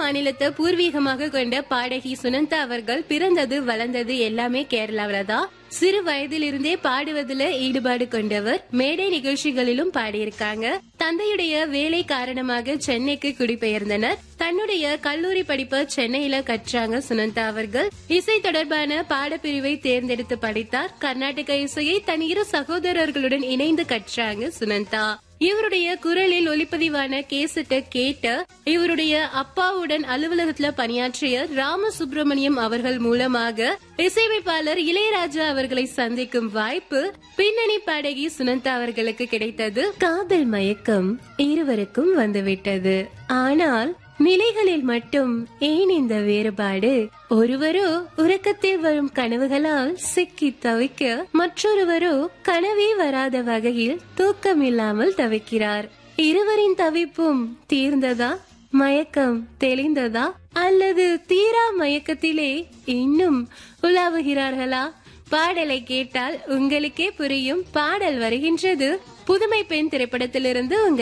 மாநிலத்தை பூர்வீகமாக கொண்ட பாடகி சுனந்தா அவர்கள் பிறந்தது வளர்ந்தது எல்லாமே கேரளாவில தான் சிறு வயதிலிருந்தே பாடுவதில் ஈடுபாடு கொண்டவர் மேடை நிகழ்ச்சிகளிலும் பாடியிருக்காங்க தந்தையுடைய வேலை காரணமாக சென்னைக்கு குடிபெயர்ந்தனர் தன்னுடைய கல்லூரி படிப்பை சென்னையில கற்றாங்க சுனந்தா அவர்கள் இசை தொடர்பான பாடப்பிரிவை தேர்ந்தெடுத்து படித்தார் கர்நாடக இசையை தன் இரு சகோதரர்களுடன் இணைந்து கற்றாங்க சுனந்தா இவருடைய குரலில் ஒளிப்பதிவான கேசட்டை கேட்ட இவருடைய அப்பாவுடன் அலுவலகத்துல பணியாற்றிய ராம சுப்பிரமணியம் அவர்கள் மூலமாக இசையமைப்பாளர் இளையராஜா அவர்களை சந்திக்கும் வாய்ப்பு பின்னணி பாடகி சுனந்தா அவர்களுக்கு கிடைத்தது காதல் மயக்கம் இருவருக்கும் வந்துவிட்டது ஆனால் நிலைகளில் மட்டும் ஏன் இந்த வேறுபாடு ஒருவரோ உறக்கத்தில் வரும் கனவுகளால் சிக்கி தவிக்க மற்றொருவரோ கனவே வராத வகையில் தூக்கமில்லாமல் தவிக்கிறார் இருவரின் தவிப்பும் தீர்ந்ததா மயக்கம் தெளிந்ததா அல்லது தீரா மயக்கத்திலே இன்னும் உலாவுகிறார்களா பாடலை கேட்டால் உங்களுக்கே புரியும் பாடல் வருகின்றது புதுமை பெண் திரைப்படத்திலிருந்து உங்கள்